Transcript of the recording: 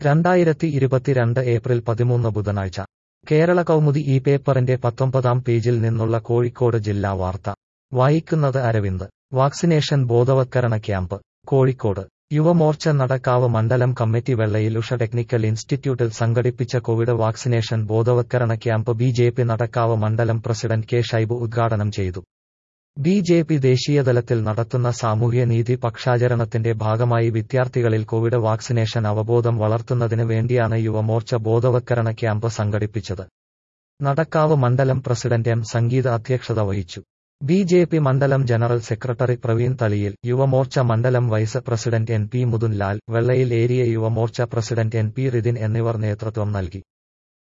രണ്ടായിരത്തി ഇരുപത്തിരണ്ട് ഏപ്രിൽ പതിമൂന്ന് ബുധനാഴ്ച കേരള കൗമുദി ഈ പേപ്പറിന്റെ പത്തൊമ്പതാം പേജിൽ നിന്നുള്ള കോഴിക്കോട് ജില്ലാ വാർത്ത വായിക്കുന്നത് അരവിന്ദ് വാക്സിനേഷൻ ബോധവത്കരണ ക്യാമ്പ് കോഴിക്കോട് യുവമോർച്ച നടക്കാവ് മണ്ഡലം കമ്മിറ്റി വെള്ളയിൽ ഉഷ ടെക്നിക്കൽ ഇൻസ്റ്റിറ്റ്യൂട്ടിൽ സംഘടിപ്പിച്ച കോവിഡ് വാക്സിനേഷൻ ബോധവത്കരണ camp B J P Nadakkavu മണ്ഡലം പ്രസിഡന്റ് കെ ഷൈബു ഉദ്ഘാടനം ചെയ്തു ബി ജെ പി ദേശീയതലത്തിൽ നടത്തുന്ന സാമൂഹ്യനീതി പക്ഷാചരണത്തിന്റെ ഭാഗമായി വിദ്യാർത്ഥികളിൽ കോവിഡ് വാക്സിനേഷൻ അവബോധം വളർത്തുന്നതിന് വേണ്ടിയാണ് യുവമോർച്ച ബോധവത്കരണ ക്യാമ്പ് സംഘടിപ്പിച്ചത് നടക്കാവ് മണ്ഡലം പ്രസിഡന്റ് എം സംഗീത അധ്യക്ഷത വഹിച്ചു ബി ജെ പി മണ്ഡലം ജനറൽ സെക്രട്ടറി പ്രവീൺ തളിയിൽ യുവമോർച്ച മണ്ഡലം vice president N P Muthunlal Vellayil area Yuva Morcha president N P Ridhin എന്നിവർ നേതൃത്വം നൽകി